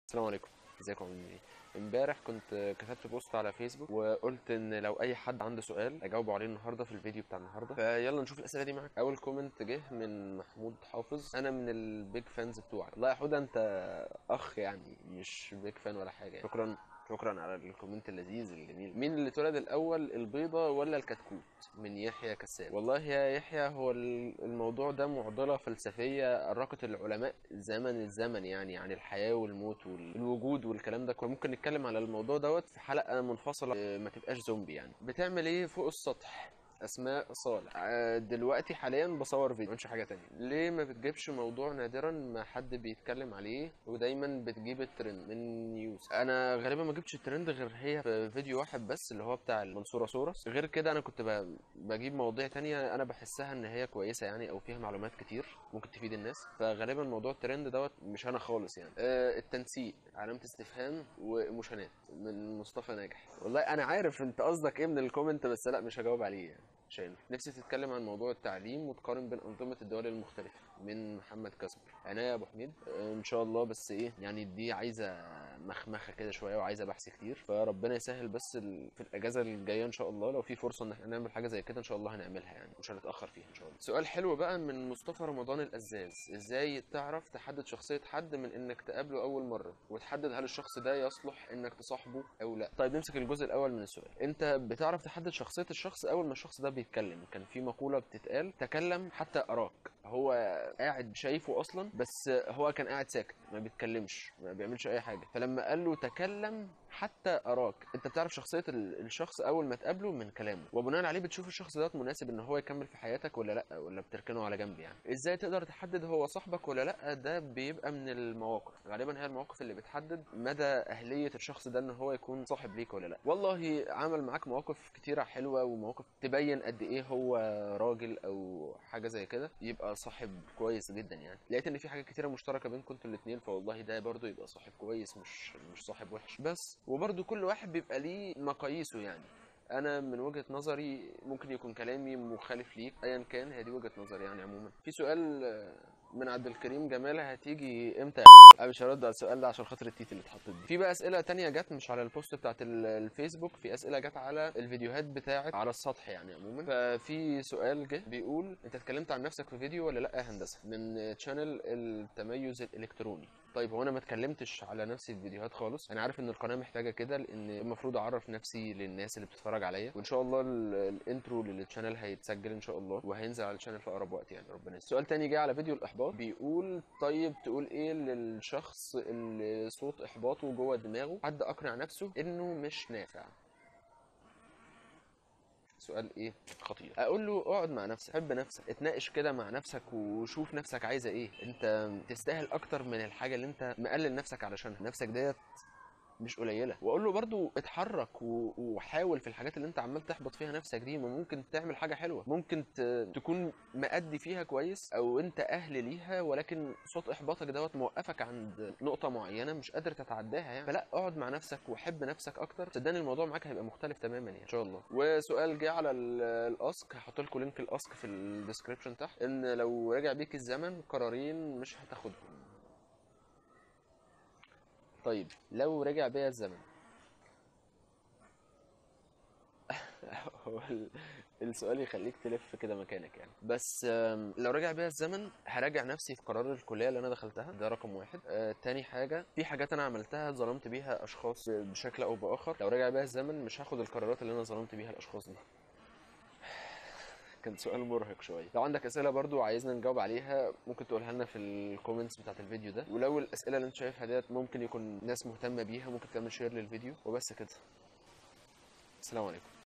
السلام عليكم ازيكم عاملين ايه امبارح كنت كتبت بوست على فيسبوك وقلت ان لو اي حد عنده سؤال اجاوبه عليه النهارده في الفيديو بتاع النهارده فيلا نشوف الاسئله دي معاك اول كومنت جه من محمود حافظ انا من البيج فانز بتوعك والله يا حوده انت اخ يعني مش بيج فان ولا حاجه يعني. شكرا شكرا على الكومنت اللذيذ الجميل مين اللي اتولد الاول البيضه ولا الكتكوت من يحيى كساب والله يا يحيى هو ال- الموضوع ده معضله فلسفيه ارقت العلماء زمن الزمن يعني عن الحياه والموت والوجود والكلام ده كنا ممكن نتكلم على الموضوع دوت في حلقه منفصله آه، ما تبقاش زومبي يعني بتعمل ايه فوق السطح اسماء صالح آه، دلوقتي حاليا بصور فيديو مش حاجه تانية ليه ما بتجيبش موضوع نادرا ما حد بيتكلم عليه ودايما بتجيب الترند من نيوز انا غالبا ما جبتش الترند غير هي في فيديو واحد بس اللي هو بتاع المنصوره سورس غير كده انا كنت ب- بجيب مواضيع تانية انا بحسها ان هي كويسه يعني او فيها معلومات كتير ممكن تفيد الناس فغالبا موضوع الترند دوت مش انا خالص يعني آه، التنسيق علامه استفهام وايموشنات من مصطفى ناجح والله انا عارف انت قصدك ايه من الكومنت بس لا مش هجاوب عليه يعني مش هينفع نفسي تتكلم عن موضوع التعليم وتقارن بين انظمه الدول المختلفه من محمد كسب عناية يا ابو حميد آه، ان شاء الله بس ايه يعني دي عايزه مخمخه كده شويه وعايزه بحث كتير فربنا يسهل بس ال- في الاجازه الجايه ان شاء الله لو في فرصه ان احنا نعمل حاجه زي كده ان شاء الله هنعملها يعني مش هنتاخر فيها ان شاء الله سؤال حلو بقى من مصطفى رمضان الازاز ازاي تعرف تحدد شخصيه حد من انك تقابله اول مره وتحدد هل الشخص ده يصلح انك تصاحبه او لا طيب نمسك الجزء الاول من السؤال انت بتعرف تحدد شخصيه الشخص اول ما الشخص ده بيتكلم كان في مقوله بتتقال تكلم حتى اراك هو قاعد شايفه اصلا بس هو كان قاعد ساكت ما بيتكلمش ما بيعملش اي حاجه فلما قال له تكلم حتى اراك انت بتعرف شخصيه ال- الشخص اول ما تقابله من كلامه وبناء عليه بتشوف الشخص ده مناسب ان هو يكمل في حياتك ولا لا ولا بتركنه على جنب يعني ازاي تقدر تحدد هو صاحبك ولا لا ده بيبقى من المواقف غالبا هي المواقف اللي بتحدد مدى اهليه الشخص ده ان هو يكون صاحب ليك ولا لا والله عمل معاك مواقف كتيره حلوه ومواقف تبين قد ايه هو راجل او حاجه زي كده يبقى صاحب كويس جدا يعني لقيت ان في حاجات كتيره مشتركه بينكم انتوا الاثنين فوالله ده برضو يبقى صاحب كويس مش مش صاحب وحش بس وبرضو كل واحد بيبقى ليه مقاييسه يعني انا من وجهه نظري ممكن يكون كلامي مخالف ليك ايا كان هي دي وجهه نظري يعني عموما في سؤال آه، من عبد الكريم جماله هتيجي امتى يا انا مش هرد على السؤال ده عشان خاطر التيت اللي اتحطت دي في بقى اسئله تانية جت مش على البوست بتاعت ال- الفيسبوك في اسئله جت على الفيديوهات بتاعت على السطح يعني عموما ففي سؤال جه بيقول انت اتكلمت عن نفسك في فيديو ولا لا يا هندسه من تشانل التميز الالكتروني طيب هو انا ما اتكلمتش على نفسي في فيديوهات خالص انا عارف ان القناه محتاجه كده لان المفروض اعرف نفسي للناس اللي بتتفرج عليا وان شاء الله ال- الانترو للشانل هيتسجل ان شاء الله وهينزل على الشانل في اقرب وقت يعني ربنا يستر. سؤال تاني جه على فيديو الاحباط بيقول طيب تقول ايه للشخص اللي صوت احباطه جوه دماغه حد اقنع نفسه انه مش نافع سؤال ايه خطير اقول له اقعد مع نفسك حب نفسك اتناقش كده مع نفسك وشوف نفسك عايزه ايه انت تستاهل اكتر من الحاجه اللي انت مقلل نفسك علشانها نفسك ديت مش قليله واقول له برضو اتحرك و- وحاول في الحاجات اللي انت عمال تحبط فيها نفسك دي ما ممكن تعمل حاجه حلوه ممكن ت- تكون مأدي فيها كويس او انت اهل ليها ولكن صوت احباطك دوت موقفك عند نقطه معينه مش قادر تتعداها يعني فلا اقعد مع نفسك وحب نفسك اكتر صدقني الموضوع معاك هيبقى مختلف تماما يعني ان شاء الله وسؤال جه على ال- الاسك هحط لكم لينك الاسك في الديسكربشن تحت ان لو رجع بيك الزمن قرارين مش هتاخدهم طيب لو رجع بيا الزمن هو ال- السؤال يخليك تلف كده مكانك يعني بس آم، لو رجع بيا الزمن هراجع نفسي في قرار الكليه اللي انا دخلتها ده رقم واحد آه، تاني حاجه في حاجات انا عملتها ظلمت بيها اشخاص بشكل او باخر لو رجع بيا الزمن مش هاخد القرارات اللي انا ظلمت بيها الاشخاص دي كان سؤال مرهق شويه لو عندك اسئله برضو عايزنا نجاوب عليها ممكن تقولها لنا في الكومنتس بتاعت الفيديو ده ولو الاسئله اللي انت شايفها ديت ممكن يكون ناس مهتمه بيها ممكن تعمل شير للفيديو وبس كده السلام عليكم